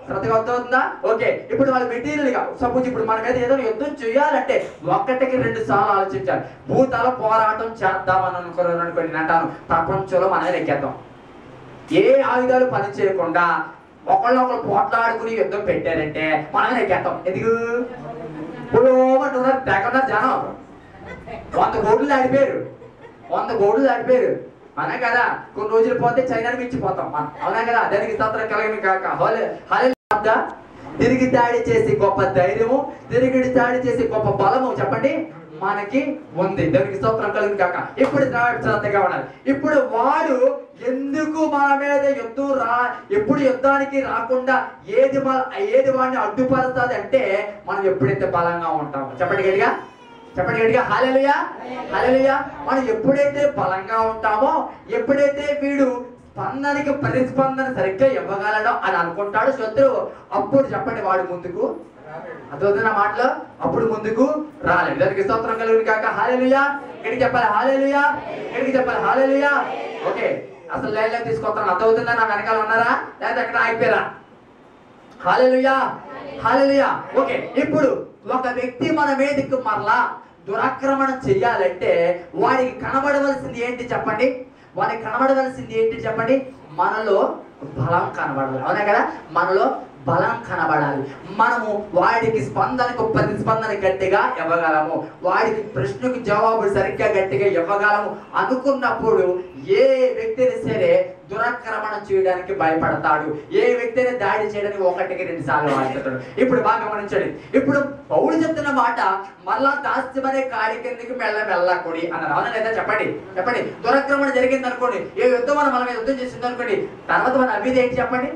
శ్రద్ధగా అర్థమవుతుందా ఓకే ఇప్పుడు వాళ్ళ మెటీరియల్ గా సపోజ్ ఇప్పుడు మన మీద ఏదైనా యుద్ధం చేయాలంటే ఒక్కటికి రెండు సార్లు ఆలోచించాలి భూతాల పోరాటం చేద్దామని అనుకున్నాను అనుకోండి నేను అంటాను ప్రపంచంలో మనమే ఎక్కేద్దాం ఏ ఆయుధాలు పని చేయకుండా ఒకళ్ళొకళ్ళు పోట్లాడుకుని యుద్ధం పెట్టారంటే మనమే ఎక్కేద్దాం ఎందుకు పులోమంటున్నారు తెగన్న జనం వంద కోట్లు దాడిపోయారు వంద కోట్లు దాడిపోయారు అనే కదా కొన్ని రోజులు పోతే చైనాని మించిపోతాం మనం. అవునా కదా దానికి స్తోత్రం కలిగిన కాక హోలే హలే తిరిగి దాడి చేసి గొప్ప ధైర్యము తిరిగి దాడి చేసి గొప్ప బలము చెప్పండి మనకి ఉంది దానికి స్తోత్రం కలిగిన కాక ఇప్పుడు శ్రద్ధగా ఉండాలి ఇప్పుడు వాడు ఎందుకు మన మీద యుద్ధం రా ఎప్పుడు యుద్ధానికి రాకుండా ఏది మన ఏది వాడిని అడ్డుపడుతుంది అంటే మనం ఎప్పుడైతే బలంగా ఉంటామో చెప్పండి గట్టిగా చెప్పండి గట్టిగా హాలెలుయా హాలెలుయా మనం ఎప్పుడైతే బలంగా ఉంటామో ఎప్పుడైతే వీడు స్పందనకి ప్రతిస్పందన సరిగ్గా ఇవ్వగలడో అని అనుకుంటాడు శత్రువు అప్పుడు చెప్పండి వాడు ముందుకు అర్థమవుతున్న మాటలో అప్పుడు ముందుకు రాలేదు దానికి స్తోత్రం కలుగుని కాక హాలేలుయా ఇక్కడికి చెప్పాలి హాలేలుయా ఇక్కడికి చెప్పాలి హాలేలుయా ఓకే అసలు లైన్లో తీసుకొస్తాను అర్థమవుతుందా నా వెనకాల ఉన్నారా లేదా అక్కడ ఆగిపోయారా హాలేలుయా హాలేలుయా ఓకే ఇప్పుడు ఒక వ్యక్తి మన మీదకి మరలా దురాక్రమణ చెయ్యాలంటే వాడికి కనబడవలసింది ఏంటి చెప్పండి వాడికి కనబడవలసింది ఏంటి చెప్పండి మనలో బలం కనబడాలి అవునా కదా మనలో బలం కనబడాలి మనము వాడికి స్పందనకు ప్రతిస్పందన గట్టిగా ఇవ్వగలము వాడికి ప్రశ్నకు జవాబు సరిగ్గా గట్టిగా ఇవ్వగలము అనుకున్నప్పుడు ఏ వ్యక్తిని సరే దురాక్రమణ చేయడానికి భయపడతాడు ఏ వ్యక్తిని దాడి చేయడానికి ఒకటికి రెండు సార్లు వాడుతాడు ఇప్పుడు బాగా గమనించండి ఇప్పుడు పౌలు చెప్తున్న మాట మళ్ళా దాస్యమనే కాడి కిందకి మెల్ల మెల్లకూడి అన్నారు అవునా లేదా చెప్పండి చెప్పండి దురాక్రమణ జరిగింది అనుకోండి ఏ యుద్ధం మనం మన మీద యుద్ధం చేసింది అనుకోండి తర్వాత మన అభిధి ఏంటి చెప్పండి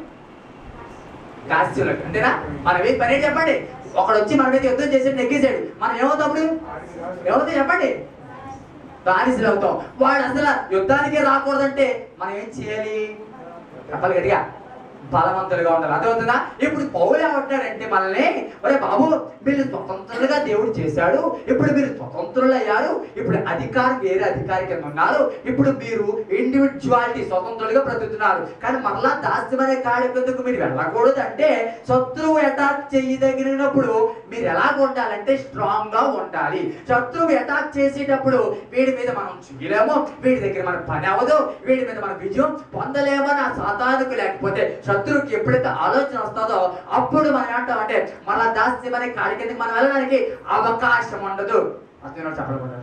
దాస్యులకు అంతేనా మన మీద పని ఏంటి చెప్పండి ఒకడు వచ్చి మన మీద యుద్ధం చేసి నెగ్గేసాడు మనం ఏమవుతాం అప్పుడు ఏమవుతాం చెప్పండి బానిసలు అవుతాం వాడు అసలు యుద్ధానికి రాకూడదంటే మనం ఏం చేయాలి చెప్పాలి గట్టిగా బలవంతులుగా ఉండాలి అర్థమవుతుందా ఇప్పుడు పౌలు ఏమంటాడంటే మనల్ని ఒరే బాబు మీరు స్వతంత్రులుగా దేవుడు చేశాడు ఇప్పుడు మీరు స్వతంత్రులు అయ్యారు ఇప్పుడు అధికారం వేరే అధికారి కింద ఉన్నారు ఇప్పుడు మీరు ఇండివిజువాలిటీ స్వతంత్రులుగా బ్రతుకుతున్నారు కానీ మరలా దాస్యమనే కాడి కిందకు మీరు వెళ్ళకూడదు అంటే శత్రువు అటాక్ చేయదగినప్పుడు మీరు ఎలా ఉండాలంటే స్ట్రాంగ్ గా ఉండాలి శత్రువు అటాక్ చేసేటప్పుడు వీడి మీద మనం చేయలేము వీడి దగ్గర మన పని అవ్వదు వీడి మీద మన విజయం పొందలేమని ఆ సాతానుకు లేకపోతే శత్రువుకి ఎప్పుడైతే ఆలోచన వస్తుందో అప్పుడు మనం ఏమంటామంటే మన దాస్యం అనే కాడి కిందకి మనం వెళ్ళడానికి అవకాశం ఉండదు అర్థం చెప్పడం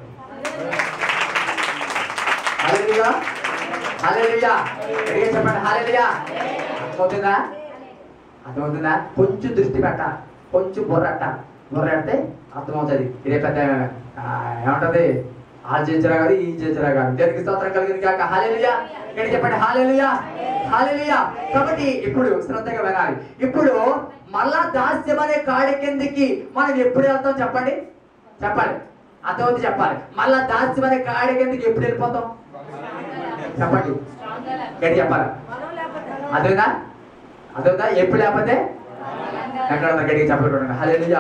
హల్లెలూయా హల్లెలూయా గట్టిగా చెప్పండి హల్లెలూయా అర్థమవుతుందా అర్థమవుతుందా కొంచెం దృష్టి పెట్ట కొంచెం బుర్రట్ట బుర్ర పెడితే అర్థమవుతుంది ఇదే పెద్ద ఆ, ఏమంటది ఆ చేతురా కాదు ఈ చేతురా కాదు దేనికి స్తోత్రం కలిగింది కాక హాలేలుయా ఇక్కడ చెప్పండి హాలేలుయా హాలేలుయా కాబట్టి ఇప్పుడు శ్రద్ధగా వినాలి ఇప్పుడు మళ్ళా దాస్యం అనే కాడి కిందకి మనం ఎప్పుడు వెళ్తాం చెప్పండి చెప్పాలి అర్థమవుతుంది చెప్పాలి మళ్ళా దాస్యం అనే కాడి కిందకి ఎప్పుడు వెళ్ళిపోతాం చెప్పండి గట్టి చెప్పాలి అదేనా అదేనా ఎప్పుడు లేకపోతే ఎక్కడ ఉన్న గట్టిగా చెప్పకూడదు హల్లెలూయా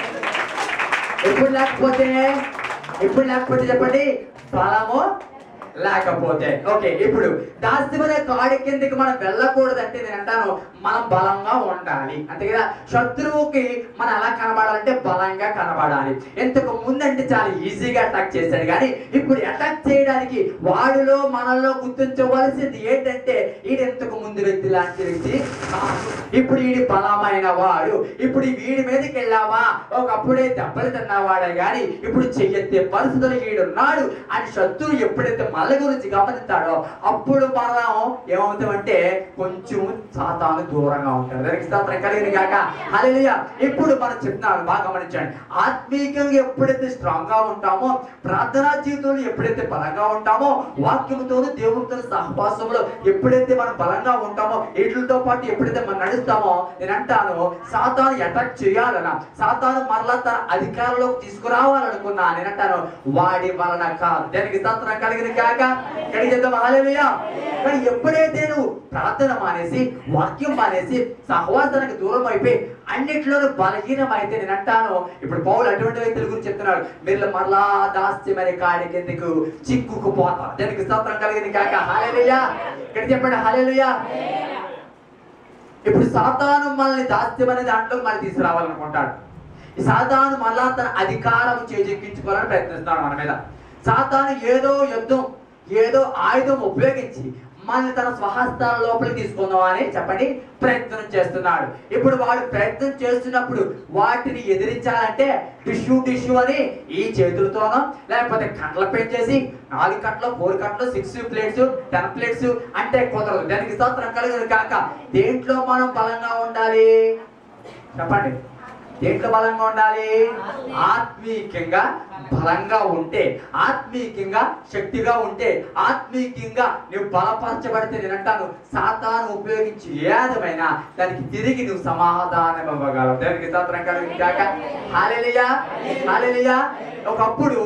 ఎప్పుడు లేకపోతే ఎప్పుడు లేకపోతే చెప్పండి బలము లేకపోతే ఓకే ఇప్పుడు దాస్యమైన కాడి కిందకి మనం వెళ్ళకూడదు అంటే నేను అంటాను మనం బలంగా ఉండాలి అంతే కదా శత్రువుకి మనం ఎలా కనబడాలంటే బలంగా కనబడాలి ఇంతకు ముందంటే చాలా ఈజీగా అటాక్ చేశాడు కానీ ఇప్పుడు అటాక్ చేయడానికి వాడిలో మనలో గుర్తించవలసింది ఏంటంటే ఈడు ఇంతకు ముందు వ్యక్తి లాంటి వ్యక్తి కాదు. ఇప్పుడు ఈడి బలమైన వాడు ఇప్పుడు ఈ వీడి మీదకి వెళ్ళావా ఒకప్పుడే దెబ్బలు తిన్నవాడే గాని ఇప్పుడు చెయ్యెత్తే పరిస్థితులు ఈడున్నాడు అని శత్రువు ఎప్పుడైతే మన గురించి గమనిస్తాడో అప్పుడు మనం ఏమవుతామంటే కొంచెం సాతాను దూరంగా ఉంటాడు దానికి స్తోత్రం కలిగిన కాక హల్లెలూయా ఇప్పుడు మనం చెప్తున్నాను బాగా గమనించండి ఆత్మీయంగా ఎప్పుడైతే స్ట్రాంగ్ గా ఉంటామో ప్రార్థనా జీవితంలో ఎప్పుడైతే బలంగా ఉంటామో వాక్యముతోను దేవునితో సహవాసంలో ఎప్పుడైతే మనం బలంగా ఉంటామో వీటితో పాటు ఎప్పుడైతే మనం నడుస్తామో నేను అంటాను సాతాను అటాక్ చేయాలన్నా సాతాను మరలా తన అధికారంలోకి తీసుకురావాలనుకున్నా నేను అంటాను వాడి వలన కాదు దానికి స్తోత్రం కలిగిన కాక ఇక్కడికి చేద్దాం హల్లెలూయా కానీ ఎప్పుడైతే నువ్వు ప్రార్థన మానేసి వాక్యం మానేసి సహవాసానికి దూరం అయిపోయి అన్నిట్లోనూ బలహీనం అయితే నేను అంటాను ఇప్పుడు పౌలు అటువంటి వ్యక్తుల గురించి చెప్తున్నాడు మీరు మరలా దాస్యమైన కాడి కిందకు చిక్కుకుపోతారు దానికి స్తోత్రం కలిగింది కాక హల్లెలూయా ఇక్కడ చెప్పండి హల్లెలూయా ఇప్పుడు సాతాను మనల్ని దాస్యం అనే దాంట్లో మనల్ని తీసుకురావాలనుకుంటాడు ఈ సాతాను మళ్ళా తన అధికారం చేజెక్కించుకోవాలని ప్రయత్నిస్తున్నాడు మన మీద సాతాను ఏదో యుద్ధం ఏదో ఆయుధం ఉపయోగించి మనల్ని తన స్వహస్తాల లోపలికి తీసుకుందామని చెప్పండి ప్రయత్నం చేస్తున్నాడు ఇప్పుడు వాడు ప్రయత్నం చేస్తున్నప్పుడు వాటిని ఎదిరించాలంటే టిష్యూ టిష్యూ అని ఈ చేతులతోనో లేకపోతే కట్ల పెంచేసి నాలుగు కట్టలు ఫోర్ కట్టలు సిక్స్ ప్లేట్స్ టెన్ ప్లేట్స్ అంటే కుదరదు దానికి స్తోత్రం కలగదు కాక దేంట్లో మనం బలంగా ఉండాలి చెప్పండి దేంట్లో బలంగా ఉండాలి ఆత్మీయంగా బలంగా ఉంటే ఆత్మీయంగా శక్తిగా ఉంటే ఆత్మీయంగా నువ్వు బలపరచబడితే నేను అంటాను సాతాను ఉపయోగించి ఏదమైనా దానికి తిరిగి నువ్వు సమాధానం ఇవ్వగలవు దానికి స్తోత్రం కలిగి కాక హాలెలియా హాలెలియా ఒకప్పుడు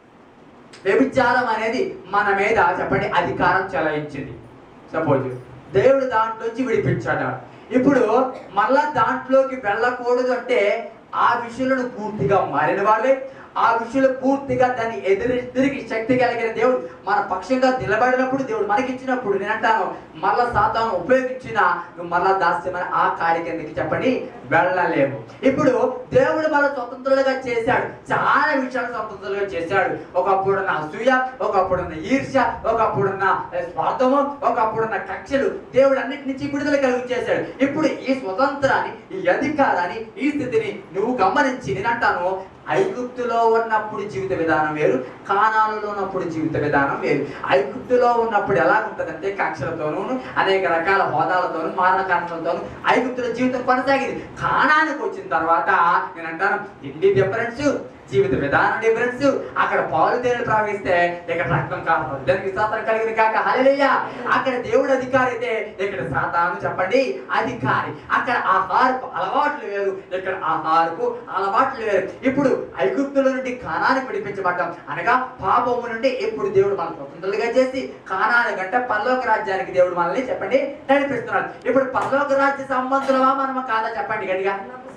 వ్యభిచారం అనేది మన మీద చెప్పండి అధికారం చెలాయించింది సపోజ్ దేవుడు దాంట్లోంచి విడిపించాడు ఇప్పుడు మళ్ళా దాంట్లోకి వెళ్ళకూడదు అంటే ఆ విషయంలో పూర్తిగా మారిన వాళ్ళే ఆ విషయంలో పూర్తిగా దాన్ని ఎదిరి తిరిగి శక్తి కలిగిన దేవుడు మన పక్షంగా నిలబడినప్పుడు దేవుడు మనకిచ్చినప్పుడు నేను అంటాను మళ్ళా సాతాను ఉపయోగించిన నువ్వు మళ్ళా దాస్యమైన ఆ కాడి కిందకి చెప్పండి వెళ్ళలేము ఇప్పుడు దేవుడు మన స్వతంత్రులుగా చేశాడు చాలా విషయాలు స్వతంత్రులుగా చేశాడు ఒకప్పుడున్న అసూయ ఒకప్పుడున్న ఈర్ష్య ఒకప్పుడున్న స్వార్థము ఒకప్పుడున్న కక్షలు దేవుడు అన్నిటి నుంచి విడుదల కలిగి చేశాడు ఇప్పుడు ఈ స్వతంత్రాన్ని ఈ అధికారాన్ని ఈ స్థితిని నువ్వు గమనించి నేను అంటాను ఐగుప్తులో ఉన్నప్పుడు జీవిత విధానం వేరు కానాలలో ఉన్నప్పుడు జీవిత విధానం వేరు ఐగుప్తులో ఉన్నప్పుడు ఎలా ఉంటుందంటే కక్షలతోనూ అనేక రకాల హోదాలతోనూ మారణ కారణాలతోనూ ఐగుప్తుల జీవితం కొనసాగింది కానానికి వచ్చిన తర్వాత నేను అంటాను ఇండి డిఫరెన్స్ జీవిత విధానం డిఫరెన్స్ అక్కడ పాలు తేనెలు ప్రవహిస్తే ఇక్కడ రక్తం కాదు దానికి సాతాను కలిగింది కాక హల్లెలూయా అక్కడ దేవుడు అధికారి అయితే ఇక్కడ సాతాను చెప్పండి అధికారి అక్కడ ఆహారపు అలవాట్లు వేరు ఇక్కడ ఆహారపు అలవాట్లు వేరు ఇప్పుడు ఐగుప్తుల నుండి కానానికి విడిపించబడ్డాం అనగా పాపము నుండి ఇప్పుడు దేవుడు మన స్వతంత్రులుగా చేసి కానాని కంటే పరలోక రాజ్యానికి దేవుడు మనల్ని చెప్పండి నడిపిస్తున్నాడు ఇప్పుడు పరలోక రాజ్య సంబంధులమా మనమా కాదా చెప్పండి గట్టిగా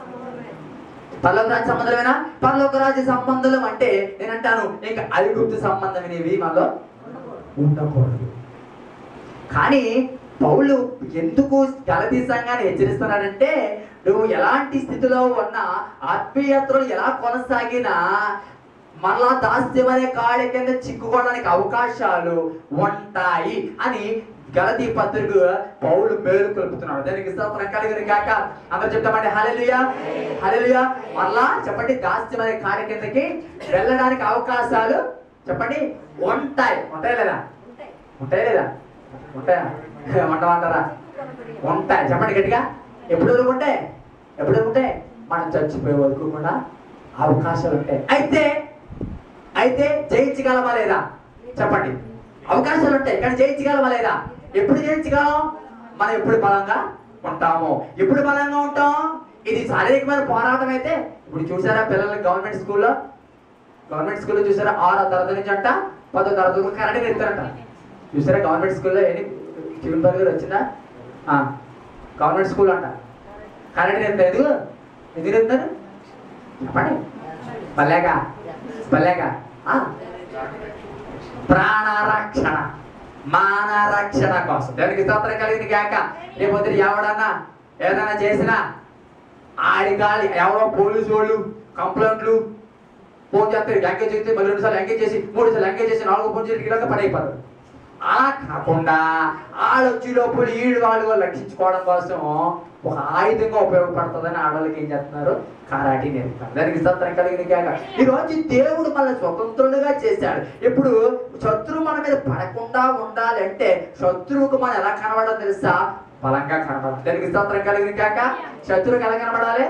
పరలోక రాజ్య సంబంధమేనా పరలోక రాజ్య సంబంధం అంటే నేను అంటాను ఇంకా ఐగుప్తు సంబంధమైనవి మనలో ఉండకూడదు కానీ పౌలు ఎందుకు గలతీ సంఘాన్ని హెచ్చరిస్తున్నాడంటే నువ్వు ఎలాంటి స్థితిలో ఉన్నా ఆత్మీయతలు ఎలా కొనసాగినా మరలా దాస్యం అనే కాళ్ళ కింద చిక్కుకోవడానికి అవకాశాలు ఉంటాయి అని గలతీ పత్రిక పౌలు మేలు కలుపుతున్నాడు దానికి స్తోత్రం కలిగిన కాక అందరూ చెప్తామండి హల్లెలూయా హల్లెలూయా మరలా చెప్పండి దాస్యం అనే కాళ్ళ కిందకి వెళ్ళడానికి అవకాశాలు చెప్పండి ఉంటాయి ఉంటాయి లేదా ఉంటాయి లేదా ఉంటాయా ఉండమంటారా ఉంటాయి చెప్పండి గట్టిగా ఎప్పుడు ఉంటాయి ఎప్పుడు ఉంటాయి మనం చచ్చిపోయే వరకు కూడా అవకాశాలు ఉంటాయి అయితే అయితే జయించగలమా లేదా చెప్పండి అవకాశాలు ఉంటాయి కానీ జయించగలమా లేదా ఎప్పుడు జయించగలం మనం ఎప్పుడు బలంగా ఉంటాము ఎప్పుడు బలంగా ఉంటాం ఇది శారీరకమైన పోరాటం అయితే ఇప్పుడు చూసారా పిల్లలకి గవర్నమెంట్ స్కూల్లో గవర్నమెంట్ స్కూల్లో చూసారా ఆరో తరగతి నుంచి అంట పదో తరగతి వరకు కరెంట్ ఇస్తారంట చూసారా గవర్నమెంట్ స్కూల్లో ఎన్ని చివరి గారు వచ్చిందా ఆ, గవర్నమెంట్ స్కూల్ అంట కరెంట్ ఎంత ఎందుకు ఎందుకు చెప్తారు చెప్పండి పల్లేక పల్లేక ఆ? ప్రాణరక్షణ మాన రక్షణ కోసం దానికి స్తోత్రం కలిగింది కాక రేపొద్దు ఎవడన్నా ఏదైనా చేసినా ఆడి గాలి ఎవరో పోలీసు వాళ్ళు కంప్లైంట్లు ఫోన్ చేస్తారు ఎంగేజ్ చేస్తే మళ్ళీ రెండు సార్లు ఎంగేజ్ చేసి మూడు సార్లు ఎంగేజ్ చేసి నాలుగు ఫోన్ చేసి ఇలాగ పడైపోతారు అలా కాకుండా ఆడొచ్చి లోపల ఈడు వాళ్ళు రక్షించుకోవడం కోసం ఒక ఆయుధంగా ఉపయోగపడుతుందని ఆడవాళ్ళకి ఏం చేస్తున్నారు కారాటి నేర్పుతారు దానికి సత్రం కలిగింది కాక ఈ రోజు దేవుడు మన స్వతంత్రులుగా చేశాడు ఇప్పుడు శత్రువు మన మీద పడకుండా ఉండాలి అంటే శత్రువుకు మనం ఎలా కనబడాలో తెలుసా బలంగా కనబడాలి దానికి సత్రం కలిగింది కాక శత్రువుకి ఎలా కనబడాలి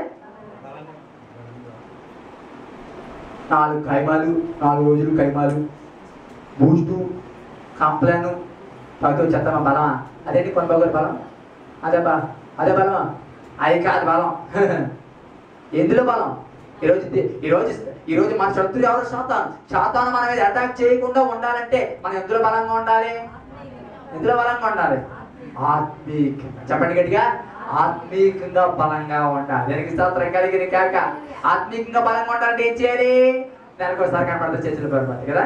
నాలుగు కైమాలు నాలుగు రోజులు కైమాలు బూస్టు కంప్లైన్ పక్కన చెత్తమా బలమా అదేంటి కొనబోగరు బలం అదే బా అదే బలమా అది కాదు బలం ఎందులో బలం ఈరోజు ది- ఈరోజు ఈరోజు మన శత్రువు ఎవరు శాతాను శాతాను మన మీద అటాక్ చేయకుండా ఉండాలంటే మనం ఎందులో బలంగా ఉండాలి ఎందులో బలంగా ఉండాలి ఆత్మీయంగా చెప్పండి గట్టిగా ఆత్మీయంగా బలంగా ఉండాలి దానికి స్తోత్రం కలిగిన కాక ఆత్మీయంగా బలంగా ఉండాలంటే ఏం చేయాలి నెలకు ఒకసారి కనపడతా చర్చలు పడిపోతుంది కదా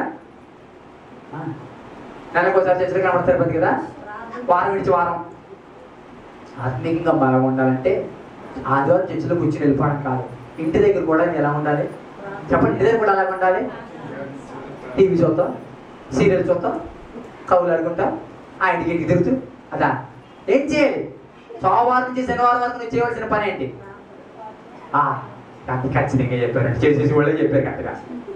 ఆ. నెలకు ఒకసారి చర్చలు కనపడతారు పది కదా వారం విడిచి వారం ఆత్మీయంగా బలం ఉండాలంటే ఆదివారం చర్చిలో కూర్చుని వెళ్ళిపోవడం కాదు ఇంటి దగ్గర కూడా ఎలా ఉండాలి చెప్పండి ఇంటి దగ్గర కూడా ఎలా ఉండాలి టీవీ చూద్దాం సీరియల్ చూద్దాం కవులు అనుకుంటాం ఆ ఇంటికి ఇంటికి తిరుగుతూ అదా ఏం చేయాలి సోమవారం నుంచి శనివారం వరకు నువ్వు చేయవలసిన పని ఏంటి ఆ, అది ఖచ్చితంగా చెప్పారు చేసేసి వాళ్ళే చెప్పారు కరెక్ట్గా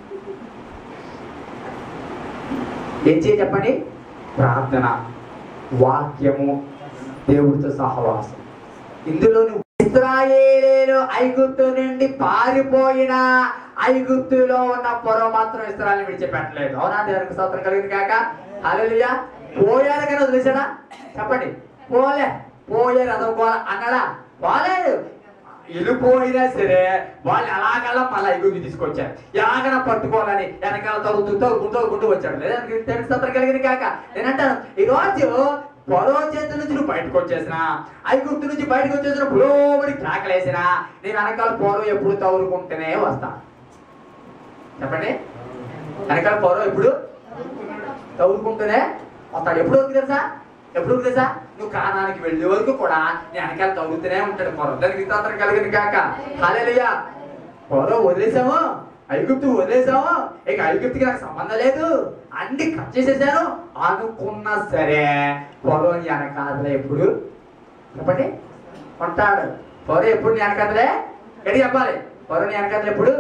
ఏం చేయాలి చెప్పండి ప్రార్థన వాక్యము దేవుడితో సహవాసం ఇందులో నువ్వు ఇస్రాయేలీలు ఐగుప్తు నుండి పారిపోయిన ఐగుప్తులో ఉన్న పొరవ మాత్రం ఇస్రాయల్ విడిచిపెట్టలేదు అవునా దేవునికి స్తోత్రం కలిగింది కాక హల్లెలూయా పోయారు కానీ వదిలేసాడా చెప్పండి పోలే పోయారు అదొకోల అన్నాడా పోలేదు వెళ్ళిపోయినా సరే వాళ్ళు ఎలాగలా మళ్ళీ ఐగుప్తు తీసుకొచ్చారు ఎలాగైనా పట్టుకోవాలని వెనకాల తరుగుతూ తరుగుతూ తరుగుతూ వచ్చాడు లేదా తెలుగు స్తోత్రం కలిగింది కాక నేనంటాను ఈ రోజు పొరవ చేతుల నుంచి నువ్వు బయటకు వచ్చేసిన ఐగుప్తు నుంచి బయటకు వచ్చేసిన పులోబడి కేకలేసిన నేను వెనకాల పొరవ ఎప్పుడు తగులుకుంటూనే వస్తా చెప్పండి వెనకాల పొరవ ఎప్పుడు తగులుకుంటూనే వస్తాడు ఎప్పుడు వరకు తెలుసా ఎప్పుడు వరకు తెలుసా నువ్వు కానానికి వెళ్ళే వరకు కూడా నీ వెనకాల తగులుతూనే ఉంటాడు పొరవ దానికి స్తోత్రం కలిగింది కాక హాలేలుయా పొరవ వదిలేసాము ఐగుప్తు వదిలేసాము ఇక ఐగుప్తుకి నాకు సంబంధం లేదు అన్ని కట్ చేసేసాను అనుకున్నా సరే పొరవని వెనకాదలే ఎప్పుడు చెప్పండి ఉంటాడు పొర ఎప్పుడు నీ వెనకాదలే ఎడి చెప్పాలి పొరని వెనకాదలే ఎప్పుడు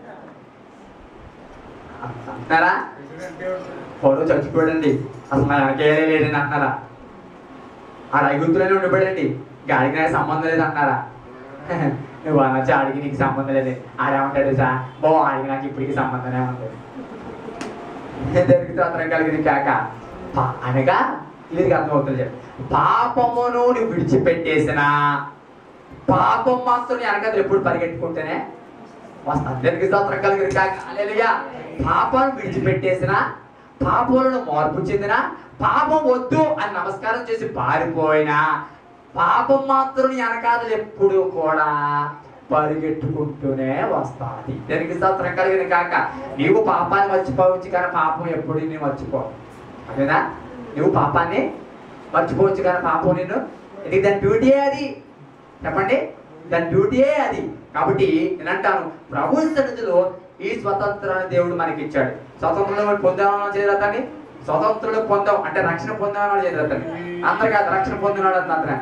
అంటున్నారా పొరవ చచ్చిపోయాడండి అసలు నా వెనకే లేడని అంటున్నారా ఆ ఐగుప్తులోనే ఉండిపోయాడండి గాడికి నాకు సంబంధం లేదు అంటున్నారా నువ్వు అనొచ్చు ఆడికి నీకు సంబంధం లేదు ఆడేమంటాడు సా బో ఆడికి నాకు ఇప్పటికి సంబంధమే ఉంది దొరికి తత్రం కలిగింది కాక పా- అనగా ఇది అర్థమవుతుంది చెప్పు పాపమును నువ్వు విడిచిపెట్టేసిన పాపం మాత్రం వెనకది ఎప్పుడు పరిగెట్టుకుంటేనే వస్తాను దానికి స్తోత్రం కలిగింది కాక హల్లెలూయా పాపాన్ని విడిచిపెట్టేసిన పాపములను మార్పు చెందిన పాపం వద్దు అని నమస్కారం చేసి పారిపోయినా పాపం మాత్రం వెనకాదలు ఎప్పుడు కూడా పరిగెట్టుకుంటూనే వస్తాది దానికి స్తోత్రం కలిగింది కాక నీవు పాపాన్ని మర్చిపోవచ్చు కానీ పాపం ఎప్పుడు నీ మర్చిపో అదేనా నువ్వు పాపాన్ని మర్చిపోవచ్చు కానీ పాపం నిన్ను ఇది దాని డ్యూటీయే అది చెప్పండి దాని డ్యూటీయే అది కాబట్టి నేను అంటాను ప్రభు సన్నిధిలో ఈ స్వతంత్రాన్ని దేవుడు మనకి ఇచ్చాడు స్వతంత్రం పొందామని చేరతాన్ని స్వతంత్రులు పొందాం అంటే రక్షణ పొందామని చేరతాన్ని అందరు కాదు రక్షణ పొందినాడు అని మాత్రం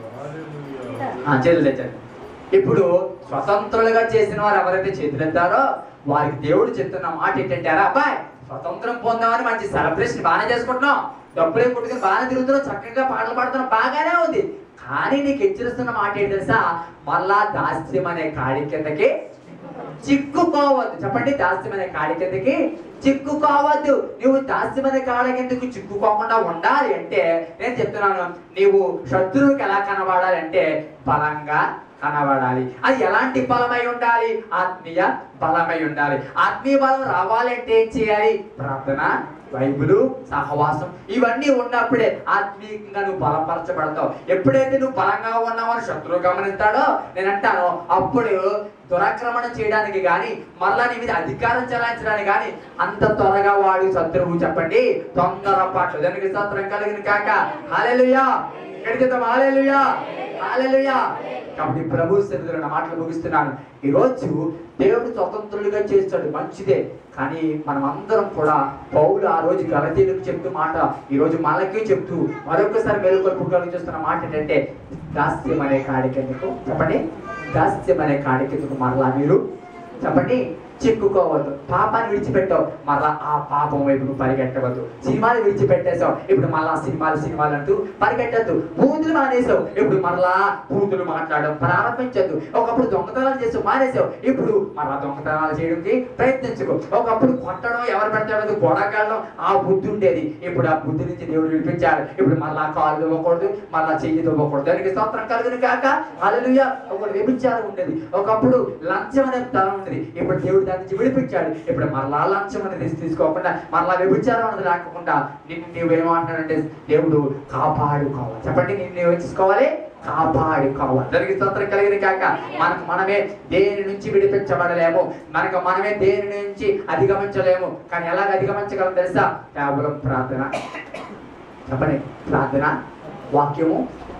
చేతులు తెచ్చారు ఇప్పుడు స్వతంత్రులుగా చేసిన వారు ఎవరైతే చేతులెత్తారో వారికి దేవుడు చెప్తున్న మాట ఏంటంటే అరా అబ్బాయి స్వతంత్రం పొందామని మంచి సెలబ్రేషన్ బాగానే చేసుకుంటున్నాం డబ్బులే కొట్టుకుని బాగానే తిరుగుతున్నాం చక్కగా పాటలు పాడుతున్నాం బాగానే ఉంది కానీ నీకు హెచ్చరిస్తున్న మాట ఏంటి తెలుసా మళ్ళా దాస్యం అనే కాడి కిందకి చిక్కుకోవద్దు చెప్పండి దాస్యం అనే కాడి కిందకి చిక్కుకోవద్దు నువ్వు దాస్యం అనే కాడి కిందకి చిక్కుకోకుండా ఉండాలి అంటే నేను చెప్తున్నాను నీవు శత్రువుకి ఎలా కనబడాలి అంటే బలంగా కనబడాలి అది ఎలాంటి బలమై ఉండాలి ఆత్మీయ బలమై ఉండాలి ఆత్మీయ బలం రావాలంటే ఏం చేయాలి ప్రార్థన బైబిలు సహవాసం ఇవన్నీ ఉన్నప్పుడే ఆత్మీయంగా నువ్వు బలపరచబడతావు ఎప్పుడైతే నువ్వు బలంగా ఉన్నావని శత్రువు గమనిస్తాడో నేను అంటాను అప్పుడు దురాక్రమణ చేయడానికి గాని మరలా నీ మీద అధికారం చెలాయించడానికి గాని అంత త్వరగా వాడు శత్రువు చెప్పండి తొందరపాటు దానికి సత్రం కలిగిన కాక హాలేలుయా ఎడిగిద్దాం హాలేలుయా హాలేలుయా కాబట్టి ప్రభు సన్నిధిలో నా మాటలు ముగిస్తున్నాను ఈ రోజు దేవుడు స్వతంత్రులుగా చేస్తాడు మంచిదే కానీ మనం అందరం కూడా పౌలు ఆ రోజు గలతీలకు చెప్తూ మాట ఈ రోజు మనకే చెప్తూ మరొకసారి మెరుగుకొల్పు చేస్తున్న మాట ఏంటంటే దాస్యం అనే కాడికెందుకు చెప్పండి దాస్యం అనే కాడికెందుకు మరలా మీరు చెప్పండి చిక్కుకోవద్దు పాపాన్ని విడిచిపెట్టావు మరలా ఆ పాపం వైపు నువ్వు పరిగెట్టవద్దు సినిమాలు విడిచిపెట్టేశావు ఇప్పుడు మళ్ళా సినిమాలు సినిమాలు అంటూ పరిగెట్టద్దు బూతులు మానేసావు ఇప్పుడు మరలా బూతులు మాట్లాడడం ప్రారంభించద్దు ఒకప్పుడు దొంగతనాలు చేసావు మానేసావు ఇప్పుడు మరలా దొంగతనాలు చేయడానికి ప్రయత్నించుకో ఒకప్పుడు కొట్టడం ఎవరు పెడతాడో గొడవకాడడం ఆ బుద్ధి ఉండేది ఇప్పుడు ఆ బుద్ధి నుంచి దేవుడు విడిపించాడు ఇప్పుడు మళ్ళా కాళ్ళు ఇవ్వకూడదు మళ్ళా చెయ్యి ఇవ్వకూడదు దానికి స్తోత్రం కలుగును కాక అలలుయ ఒకటి వ్యభిచారం ఉండేది ఒకప్పుడు లంచం అనే తలం ఉండేది ఇప్పుడు దేవుడు దాని నుంచి విడిపించాడు ఇప్పుడు మరలా లంచం అనేది తీసుకోకుండా మరలా వ్యభిచారం అనేది రాకుండా నిన్ను నీవు ఏమంటున్నాడంటే దేవుడు కాపాడుకోవాలి చెప్పండి నిన్ను ఏం చేసుకోవాలి కాపాడుకోవాలి దానికి స్తోత్రం కలిగిన కాక మనకు మనమే దేని నుంచి విడిపించబడలేము మనకు మనమే దేని నుంచి అధిగమించలేము కానీ ఎలాగ అధిగమించగలం తెలుసా కేవలం ప్రార్థన చెప్పండి ప్రార్థన వాక్యము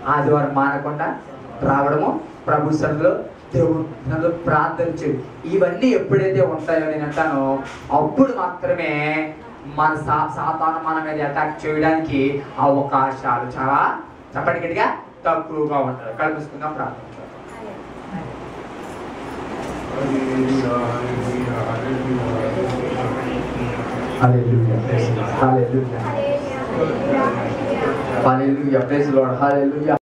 ఆదివారం మానకుండా రావడము ప్రభు సన్నిధిలో దేవుడు సన్నిధిలో ప్రార్థన చేయడం ఇవన్నీ ఎప్పుడైతే ఉంటాయో నేను అంటానో అప్పుడు మాత్రమే మన సా సాతాను మన మీద అటాక్ చేయడానికి అవకాశాలు చాలా చెప్పండి గట్టిగా తక్కువగా ఉంటాయి కల్పిస్తుందాం ప్రార్థన చేద్దాం. Hallelujah. Hallelujah. Hallelujah. Praise the Lord. Hallelujah.